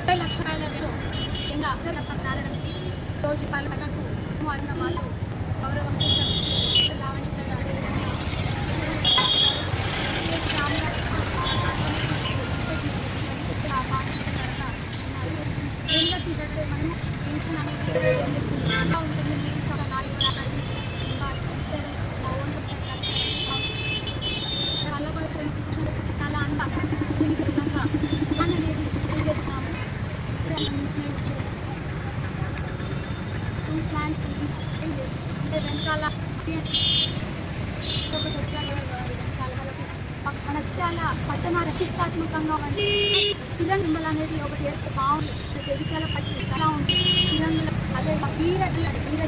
ముప్పై లక్షల రూపాయల ఇంకా ప్రారంభి రోజు పాలనకు మార్గం మాత్రం గౌరవ లావణ్య గారు మనం పెన్షన్ అనేది ఎలా ఉంటుంది మీరు చాలా నాలుగు రకాలు చాలా బాగా చాలా అంద దీనికి విధంగా అని అనేది తెలియజేస్తున్నాము సంబంధించినవి టూ ప్లాన్స్ అంటే వెనకాల ఒక వెనకాల వెనకాల వాళ్ళకి మన చాలా పట్టణ ప్రతిష్టాత్మకంగా ఉంది తిరంగుల అనేది ఒకటి ఏర్ప బాగుంది జగిత్యాల పట్టి ఎలా ఉంది తిరంగుల అదే వీర వీర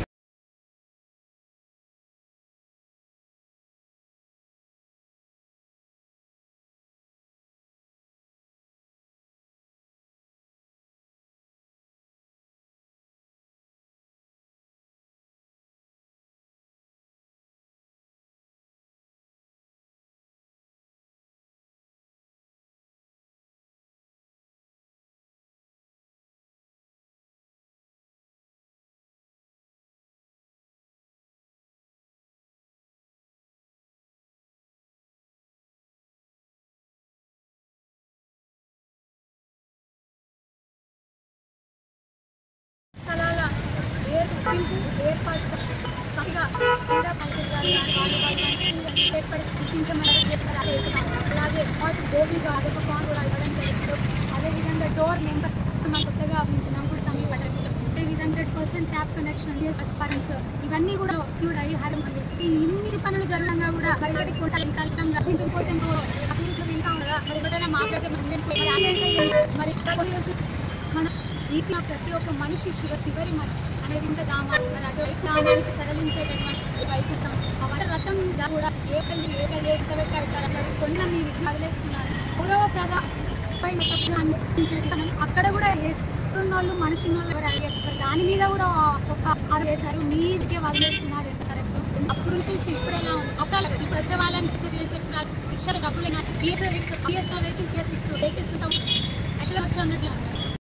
స్థలాల ఏర్పాటు ఏర్పాటు చక్కగా క్రీడా పంచాయతీరాలు కానీ వాలీబాల్ కానీ ఇవన్నీ ఏర్పడి గుర్తించమని చెప్పారు అదే అలాగే వాటి గోబీగా అదొక ఫామ్ కూడా ఇవ్వడం జరిగింది అదేవిధంగా డోర్ నెంబర్ మన కొత్తగా ఉంచిన కూడా సమీపంలో అదేవిధంగా hundred percent tap connection transparence ఇవన్నీ కూడా ఇంక్లూడ్ అయ్యి హరం ఉంది ఈ ఇన్ని పనులు జరగంగా కూడా మరి ఇక్కడికి కూడా ఈ కల్పంగా దీంతో పోతే అభివృద్ధి వెళ్తాం కదా మరి ఎవరైనా మాట్లాడితే మనం మరి ఇక్కడ పోయేసి మన జీవించిన ప్రతి ఒక్క మనిషి చివ చివరి మరి అనేది ఇంకా దామాలు మరి అటు గ్రామానికి తరలించేటటువంటి వైకుంఠం అవర రథం కూడా ఏ పెళ్లి ఏ పెళ్లి ఎంత పెట్టారు అట్లా కొన్ని మీరు వదిలేస్తున్నారు గౌరవ ప్రధా పైన తప్పుగా అనిపించేది మనం అక్కడ కూడా వేస్తున్న వాళ్ళు మనిషి వాళ్ళు ఎవరు అడిగారు దాని మీద కూడా ఒక ఆరు వేశారు మీకే వదిలేస్తున్నారు ఎంత కరెక్ట్ అప్పుడు తెలిసి ఇప్పుడు ఎలా ఉంది అప్పుడు ఇప్పుడు వచ్చే వాళ్ళని చేసేస్తున్నారు ఇచ్చిన డబ్బులు BSL BSL vehicles six vehicles యాక్చువల్గా వచ్చి అన్నట్లు ఉంది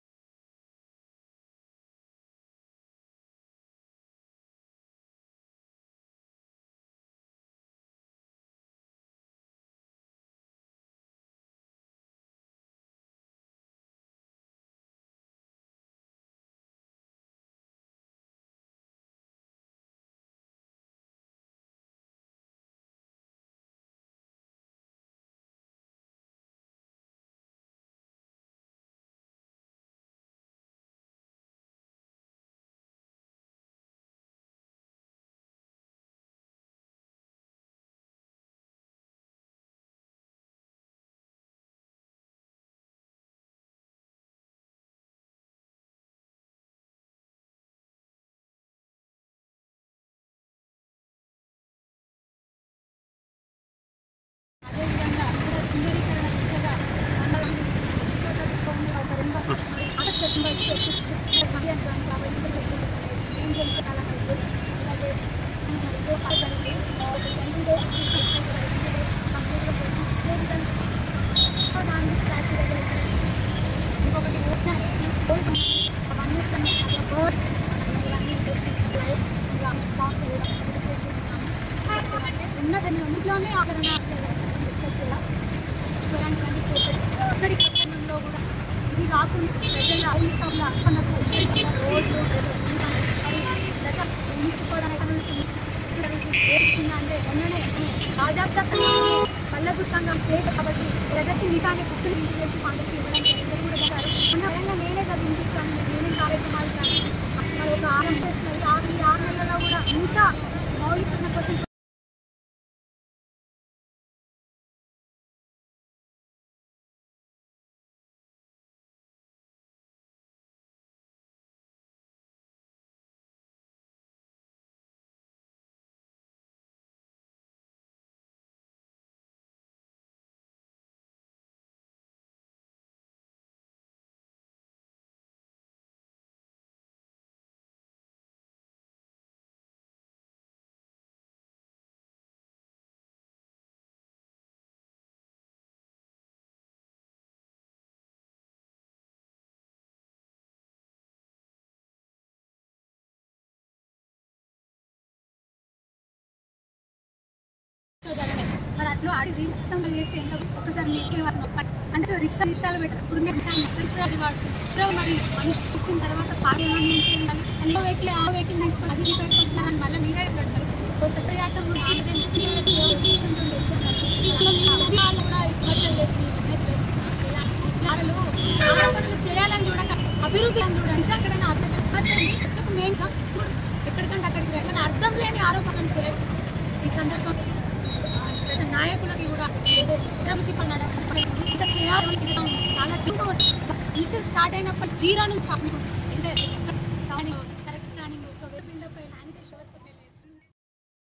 అదేవిధంగా సుందరీకరణ దిశగా మండలం ఒక రెండు అక్కడ చెప్పి మరి అంటాను కాబట్టి ఇంకా చెప్పేసి ఏం చెప్తాను ఇలా చేసి మరి ఇదో పని జరిగి ఒక ట్వంటీ డేస్ కంప్లీట్గా చేసి అదేవిధంగా దానికి స్టాచ్యూ దగ్గర ఇంకొకటి ఓల్డ్ అవన్నీ కొన్ని బర్డ్ ఇవన్నీ లైఫ్ ఇలా బాక్స్ చేసి అంటే ఉన్న శని ఇంట్లోనే ఆదరణ డిస్కస్ చేయాలి సో ఇలాంటివన్నీ చేపట్టి ఇక్కడి పట్టణంలో కూడా ఇవి కాకుండా ప్రజల అవుతంలో మనకు రోడ్లు ప్రజలు ఇంటికోవడానికి అంటే మొన్ననే బాజాబ్తా పల్లగుత్తంగా చేసి కాబట్టి ప్రగతి నిఘాన్ని బుక్కులు ఇంటి చేసి పండుగ ఇవ్వడం జరిగింది కూడా చేశారు మొన్న విధంగా నేనే కదా వినిపించాను నేనే కార్యక్రమాలు కానీ మరి ఒక ఆరు నెలలు ఆరు ఈ ఆరు నెలల్లో కూడా ఇంకా మౌలికరణ కోసం ధరనే మరి అట్లా అడిగి మొత్తం చేస్తే ఎంత ఒకసారి మీకు అంటే రిక్షా రిక్షాలు పెట్టారు ఇప్పుడు రిక్షాలు వాడుతున్నారు మరి మనిషి ఇచ్చిన తర్వాత పాట ఏమని ఉండాలి అల్లి వెహికల్ ఆ వెహికల్ తీసుకొని అది రిపేర్కి వచ్చారని మళ్ళీ మీరే పెడతారు కొత్తసారి ఆటం వాళ్ళు కూడా విమర్శలు చేస్తుంది విజ్ఞప్తి చేస్తున్నాం ఇలాంటి విచారాలు ఆరోపణలు చేయాలని చూడక అభివృద్ధి అని చూడండి నిజంగా విమర్శల్ని కొంచెం మెయిన్గా ఎక్కడికంటే అక్కడికి వెళ్ళాలని అర్థం లేని ఆరోపణలు చేయదు ఈ సందర్భం ఆ, నాయకులకి కూడా తిరుపతి పన్నాడు ఇంకా చేయాలి చాలా చిన్న వస్తుంది ఇది స్టార్ట్ అయినప్పుడు జీరో నుంచి స్టార్ట్ అంటే